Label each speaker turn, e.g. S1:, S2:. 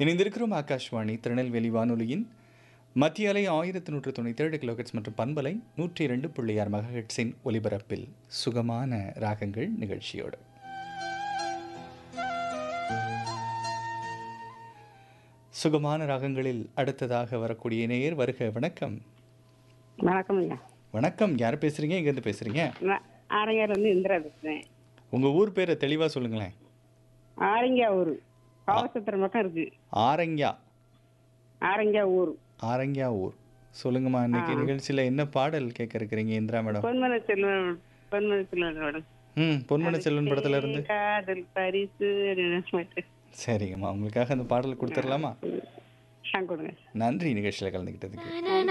S1: இணைந்திருக்கிறோம் ஆகாஷ்வாணி திருநெல்வேலி வானொலியின் மத்திய அலை ஆயிரத்தி நூற்று தொண்ணூற்றி ஏழு கிலோஹெட்ஸ் மற்றும் பண்பலை நூற்றி இரண்டு புள்ளி ஆறு மெகாஹெட்ஸின் ஒலிபரப்பில் சுகமான ராகங்கள் நிகழ்ச்சியோடு சுகமான ராகங்களில் அடுத்ததாக வரக்கூடிய நேயர் வருக வணக்கம்
S2: வணக்கம் ஐயா
S1: வணக்கம் யார் பேசுறீங்க எங்கேருந்து பேசுறீங்க
S2: நான் ஆரங்காயிலேருந்து இந்திரா பேசுகிறேன்
S1: உங்க ஊர் பேரை தெளிவா சொல்லுங்களேன்
S2: ஆரங்கியா ஊர் பாவசத்திரம் பக்கம் இருக்கு
S1: ஆரங்யா
S2: ஆரங்கியா ஊர்
S1: ஆரங்யா ஊர் சொல்லுங்கம்மா இன்னைக்கு நிகழ்ச்சியில என்ன பாடல் கேட்க இருக்கிறீங்க இந்திரா மேடம்
S2: பொன்மன செல்வன் பொன்மன செல்வன்
S1: ம் பொன்மன செல்வன் படத்துல இருந்து
S2: காதல் பரிசு அப்படின்னு
S1: சரிங்கம்மா உங்களுக்காக அந்த பாடல் கொடுத்துடலாமா
S2: ஆ, கொடுங்க
S1: நன்றி நிகழ்ச்சியில் கலந்துக்கிட்டதுக்கு
S3: na